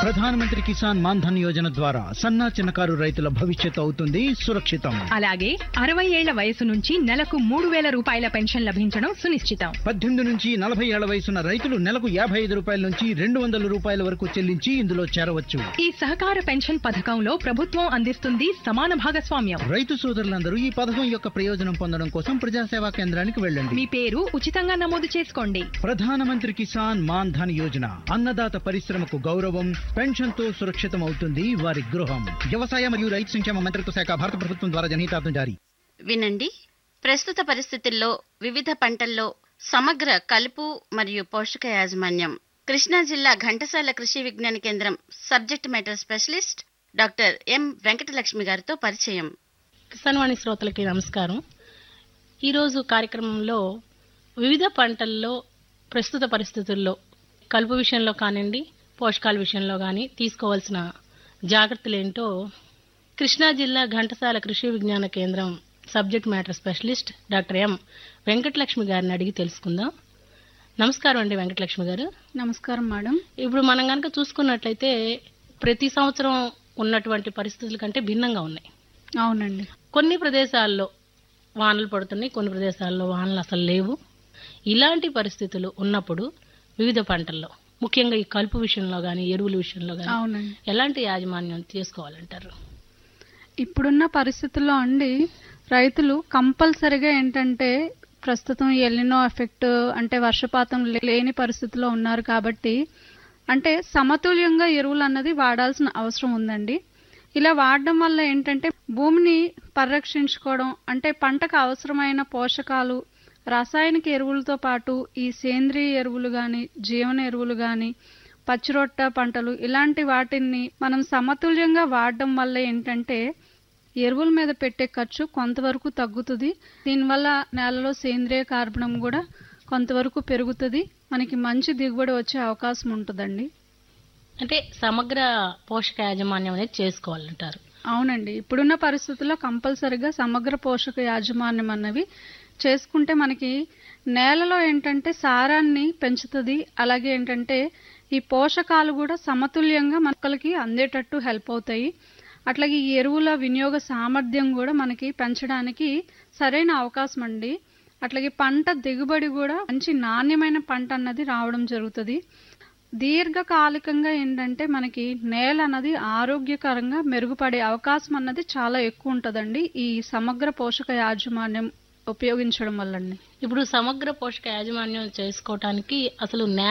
ప్రధానమంత్రి కిసాన్ మాన్ ధన్ యోజన ద్వారా సన్నా చిన్నకారు రైతుల భవిష్యత్తు అవుతుంది సురక్షితం అలాగే అరవై ఏళ్ల వయసు నుంచి నెలకు మూడు వేల రూపాయల పెన్షన్ లభించడం సునిశ్చితం పద్దెనిమిది నుంచి నలభై ఏళ్ల వయసున్న రైతులు నెలకు యాభై ఐదు రూపాయల నుంచి రెండు వందల రూపాయల వరకు చెల్లించి ఇందులో చేరవచ్చు ఈ సహకార పెన్షన్ పథకంలో ప్రభుత్వం అందిస్తుంది సమాన భాగస్వామ్యం రైతు సోదరులందరూ ఈ పథకం యొక్క ప్రయోజనం పొందడం కోసం ప్రజాసేవా కేంద్రానికి వెళ్ళండి మీ పేరు ఉచితంగా నమోదు చేసుకోండి ప్రధానమంత్రి కిసాన్ మాన్ ధన్ యోజన అన్నదాత పరిశ్రమకు గౌరవం పెన్షన్ తో సురక్షితం అవుతుంది వారి గృహం వ్యవసాయ మరియు రైతు సంక్షేమ మంత్రిత్వ శాఖ భారత ప్రభుత్వం ద్వారా జనహితార్థం జారీ వినండి ప్రస్తుత పరిస్థితుల్లో వివిధ పంటల్లో సమగ్ర కలుపు మరియు పోషక యాజమాన్యం కృష్ణా జిల్లా Ghantasala Krishi Vigyan Kendra subject matter specialist doctor M Venkatalakshmi గారితో పరిచయం కిసాన్ వాణి శ్రోతలకి నమస్కారం ఈరోజు కార్యక్రమంలో వివిధ పంటల్లో ప్రస్తుత పరిస్థితుల్లో కలుపు విషయంలో కానివ్వండి పోషకాల విషయంలో కానీ తీసుకోవాల్సిన జాగ్రత్తలు ఏంటో కృష్ణా జిల్లా Ghantasala Krishi Vigyan Kendra subject matter specialist doctor M Venkatalakshmi గారిని అడిగి తెలుసుకుందాం నమస్కారం అండి వెంకటలక్ష్మి గారు నమస్కారం మేడం ఇప్పుడు మనం కనుక చూసుకున్నట్లయితే ప్రతి సంవత్సరం ఉన్నటువంటి పరిస్థితుల కంటే భిన్నంగా ఉన్నాయి అవునండి కొన్ని ప్రదేశాల్లో వానలు పడుతున్నాయి కొన్ని ప్రదేశాల్లో వానలు అసలు లేవు ఇలాంటి పరిస్థితులు ఉన్నప్పుడు వివిధ పంటల్లో ముఖ్యంగా ఈ కలుపు విషయంలో కానీ ఎరువుల విషయంలో కానీ అవునండి ఎలాంటి యాజమాన్యం చేసుకోవాలంటారు ఇప్పుడున్న పరిస్థితుల్లో అండి రైతులు కంపల్సరిగా ఏంటంటే ప్రస్తుతం ఎల్లినో ఎఫెక్ట్ అంటే వర్షపాతం లే- లేని పరిస్థితిలో ఉన్నారు కాబట్టి అంటే సమతుల్యంగా ఎరువులు అన్నది వాడాల్సిన అవసరం ఉందండి ఇలా వాడడం వల్ల ఏంటంటే భూమిని పరిరక్షించుకోవడం అంటే పంటకు అవసరమైన పోషకాలు రాసాయనిక ఎరువులతో పాటు ఈ సేంద్రియ ఎరువులు కానీ జీవన ఎరువులు కానీ పచ్చిరొట్ట పంటలు ఇలాంటి వాటిని మనం సమతుల్యంగా వాడడం వల్ల ఏంటంటే ఎరువుల మీద పెట్టే ఖర్చు కొంతవరకు తగ్గుతుంది దీనివల్ల నేలలో సేంద్రియ కార్బనం కూడా కొంతవరకు పెరుగుతుంది మనకి మంచి దిగుబడి వచ్చే అవకాశం ఉంటుందండి అంటే సమగ్ర పోషక యాజమాన్యం అనేది చేసుకోవాలంటారు అవునండి ఇప్పుడున్న పరిస్థితుల్లో కంపల్సరిగా సమగ్ర పోషక యాజమాన్యం అన్నవి చేసుకుంటే మనకి నేలలో ఏంటంటే సారాన్ని పెంచుతుంది అలాగే ఏంటంటే ఈ పోషకాలు కూడా సమతుల్యంగా మొక్కలకి అందేటట్టు హెల్ప్ అవుతాయి అట్లాగే ఈ ఎరువుల వినియోగ సామర్థ్యం కూడా మనకి పెంచడానికి సరైన అవకాశం అండి అట్లాగే పంట దిగుబడి కూడా మంచి నాణ్యమైన పంట అన్నది రావడం జరుగుతుంది దీర్ఘకాలికంగా ఏంటంటే మనకి నేల అన్నది ఆరోగ్యకరంగా మెరుగుపడే అవకాశం అన్నది చాలా ఎక్కువ ఉంటుందండి ఈ సమగ్ర పోషక యాజమాన్యం ఉపయోగించడం వల్లండి ఇప్పుడు సమగ్ర పోషక యాజమాన్యం చేసుకోవటానికి అసలు